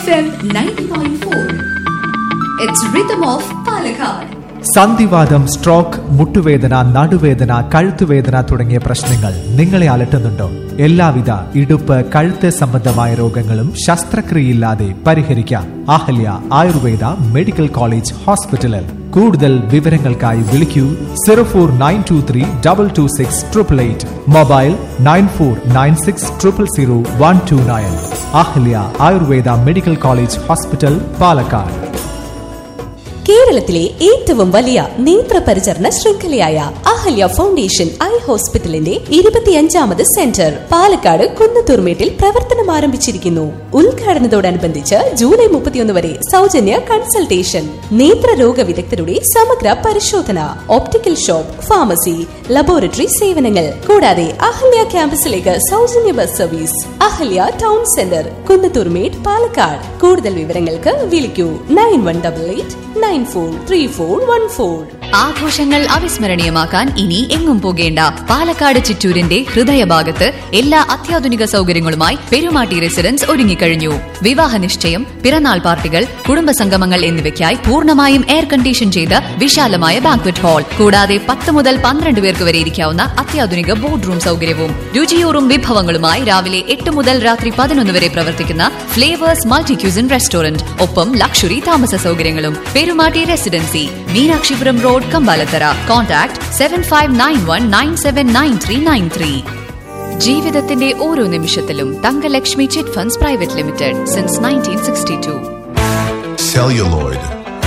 FM 90.4. It's Rhythm of Palakkad. സന്ധിവാദം stroke മുട്ടുവേദന നടുവേദന കഴുത്തുവേദന തുടങ്ങിയ പ്രശ്നങ്ങൾ നിങ്ങളെ അലട്ടുന്നുണ്ടോ എല്ലാവിധ ഇടുപ്പ് കഴുത്ത് സംബന്ധമായ രോഗങ്ങളും ശസ്ത്രക്രിയയില്ലാതെ പരിഹരിക്കാം അഹല്യ ആയുർവേദ മെഡിക്കൽ കോളേജ് ഹോസ്പിറ്റലിൽ കൂടുതൽ വിവരങ്ങൾക്കായി വിളിക്കൂ zero four nine two three double two six triple eight mobile nine four nine six triple zero one two nine Ahalya Ayurveda medical college hospital Palakkad കേരളത്തിലെ ഏറ്റവും വലിയ നേത്രപരിചരണ ശൃംഖലയായ അഹല്യ ഫൗണ്ടേഷൻ ഐ ഹോസ്പിറ്റലിന്റെ ഇരുപത്തിയഞ്ചാമത് സെന്റർ പാലക്കാട് കുന്നത്തൂർമേട്ടിൽ പ്രവർത്തനം ആരംഭിച്ചിരിക്കുന്നു ഉദ്ഘാടനത്തോടനുബന്ധിച്ച് ജൂലൈ മുപ്പത്തിയൊന്ന് വരെ സൗജന്യ കൺസൾട്ടേഷൻ നേത്രരോഗ വിദഗ്ധരുടെ സമഗ്ര പരിശോധന ഓപ്റ്റിക്കൽ ഷോപ്പ് ഫാർമസി ലബോറട്ടറി സേവനങ്ങൾ കൂടാതെ അഹല്യ ക്യാമ്പസിലേക്ക് സൗജന്യ bus service Ahalya town centre Kunnathurmedu Palakkad കൂടുതൽ വിവരങ്ങൾക്ക് വിളിക്കൂ nine one double eight nine four three four one four ആഘോഷങ്ങൾ അവിസ്മരണീയമാക്കാൻ ഇനി എങ്ങും പോകേണ്ട പാലക്കാട് ചിറ്റൂരിന്റെ ഹൃദയഭാഗത്ത് എല്ലാ അത്യാധുനിക സൗകര്യങ്ങളുമായി പെരുമാട്ടി റെസിഡൻസ് ഒരുങ്ങിക്കഴിഞ്ഞു വിവാഹ നിശ്ചയം പിറന്നാൾ പാർട്ടികൾ കുടുംബസംഗമങ്ങൾ എന്നിവയ്ക്കായി പൂർണ്ണമായും എയർ കണ്ടീഷൻ ചെയ്ത വിശാലമായ ബാങ്ക്വറ്റ് ഹാൾ കൂടാതെ പത്ത് മുതൽ പന്ത്രണ്ട് പേർക്ക് വരെ ഇരിക്കാവുന്ന അത്യാധുനിക ബോർഡ് റൂം സൗകര്യവും രുചിയൂറും വിഭവങ്ങളുമായി രാവിലെ എട്ട് മുതൽ രാത്രി പതിനൊന്ന് വരെ പ്രവർത്തിക്കുന്ന ഫ്ലേവേഴ്സ് മൾട്ടി ക്യൂസിൻ റെസ്റ്റോറന്റ് ഒപ്പം ലക്ഷറി താമസ സൗകര്യങ്ങളും Perumatty residency Meenakshipuram road Kambalathara contact seven five nine one nine seven nine three nine three ജീവിതത്തിന്റെ ഓരോ നിമിഷത്തിലും Thangalakshmi chit funds private limited since nineteen sixty two celluloid,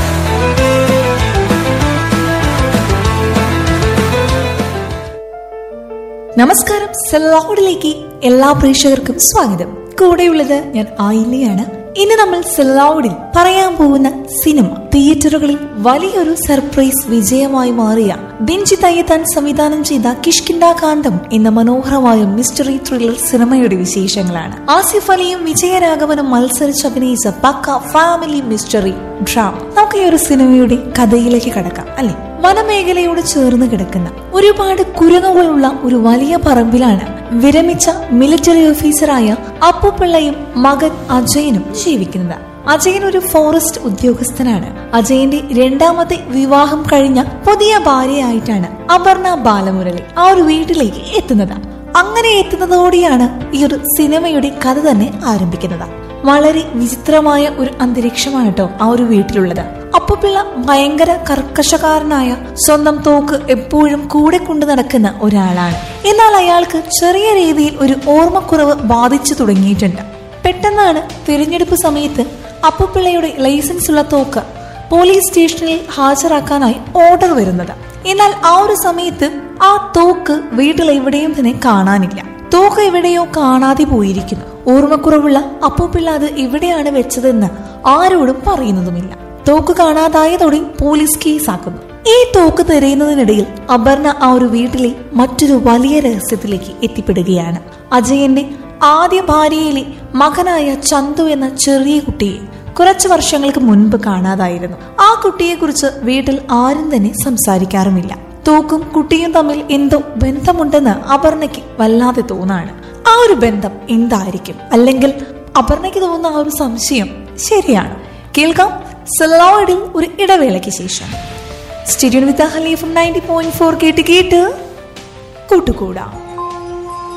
നമസ്കാരം സെല്ലാവുഡിലേക്ക് എല്ലാ പ്രേക്ഷകർക്കും സ്വാഗതം കൂടെയുള്ളത് ഞാൻ ആയില്ലയാണ് ഇന്ന് നമ്മൾ സെല്ലാവുഡിൽ പറയാൻ പോകുന്ന സിനിമ തിയേറ്ററുകളിൽ വലിയൊരു സർപ്രൈസ് വിജയമായി മാറിയ ബെഞ്ചി തയ്യത്താൻ സംവിധാനം ചെയ്ത കിഷ്കിണ്ട കാന്തം എന്ന മനോഹരമായ മിസ്റ്ററി ത്രില്ലർ സിനിമയുടെ വിശേഷങ്ങളാണ് ആസിഫ് അലിയും വിജയരാഘവനും മത്സരിച്ച് അഭിനയിച്ച പക്ക ഫാമിലി മിസ്റ്ററി ഡ്രാമ നമുക്ക് ഈ ഒരു സിനിമയുടെ കഥയിലേക്ക് കടക്കാം അല്ലെ വനമേഖലയോട് ചേർന്ന് കിടക്കുന്ന ഒരുപാട് കുരങ്ങുകളുള്ള ഒരു വലിയ പറമ്പിലാണ് വിരമിച്ച മിലിറ്ററി ഓഫീസറായ അപ്പുപിള്ളയും മകൻ അജയനും ജീവിക്കുന്നത് അജയൻ ഒരു ഫോറസ്റ്റ് ഉദ്യോഗസ്ഥനാണ് അജയന്റെ രണ്ടാമത്തെ വിവാഹം കഴിഞ്ഞ പുതിയ ഭാര്യയായിട്ടാണ് അപർണ ബാലമുരളി ആ ഒരു വീട്ടിലേക്ക് എത്തുന്നത് അങ്ങനെ എത്തുന്നതോടെയാണ് ഈ ഒരു സിനിമയുടെ കഥ തന്നെ ആരംഭിക്കുന്നത് വളരെ വിചിത്രമായ ഒരു അന്തരീക്ഷമായിട്ടോ ആ ഒരു വീട്ടിലുള്ളത് അപ്പുപിള്ള ഭയങ്കര കർക്കശക്കാരനായ സ്വന്തം തോക്ക് എപ്പോഴും കൂടെ കൊണ്ടു നടക്കുന്ന ഒരാളാണ് എന്നാൽ അയാൾക്ക് ചെറിയ രീതിയിൽ ഒരു ഓർമ്മക്കുറവ് ബാധിച്ചു തുടങ്ങിയിട്ടുണ്ട് പെട്ടെന്നാണ് തിരഞ്ഞെടുപ്പ് സമയത്ത് അപ്പുപിള്ളയുടെ ലൈസൻസ് ഉള്ള തോക്ക് പോലീസ് സ്റ്റേഷനിൽ ഹാജരാക്കാനായി ഓർഡർ വരുന്നത് എന്നാൽ ആ ഒരു സമയത്ത് ആ തോക്ക് വീട്ടിൽ എവിടെയും തന്നെ കാണാനില്ല തോക്ക് എവിടെയോ കാണാതെ പോയിരിക്കുന്നു ഓർമ്മക്കുറവുള്ള അപ്പൂപ്പിള്ള അത് എവിടെയാണ് വെച്ചതെന്ന് ആരോടും പറയുന്നതുമില്ല തോക്ക് കാണാതായതോടെ പോലീസ് കേസാക്കുന്നു ഈ തോക്ക് തിരയുന്നതിനിടയിൽ അപർണ ആ ഒരു വീട്ടിലെ മറ്റൊരു വലിയ രഹസ്യത്തിലേക്ക് എത്തിപ്പെടുകയാണ് അജയന്റെ ആദ്യ ഭാര്യയിലെ മകനായ ചന്തു എന്ന ചെറിയ കുട്ടിയെ കുറച്ചു വർഷങ്ങൾക്ക് മുൻപ് കാണാതായിരുന്നു ആ കുട്ടിയെക്കുറിച്ച് വീട്ടിൽ ആരും തന്നെ സംസാരിക്കാറുമില്ല തോക്കും കുട്ടിയും തമ്മിൽ എന്തോ ബന്ധമുണ്ടെന്ന് അപർണയ്ക്ക് വല്ലാതെ തോന്നാണ് ആ ഒരു ബന്ധം എന്തായിരിക്കും അല്ലെങ്കിൽ അപർണയ്ക്ക് തോന്നുന്ന ആ ഒരു സംശയം ശരിയാണ് കേൾക്കാം സലോയിഡിൽ ഒരു ഇടവേളയ്ക്ക് ശേഷം stadium with Haleef ninety point four കേട്ട് കേട്ട് കൂട്ടുകൂടാം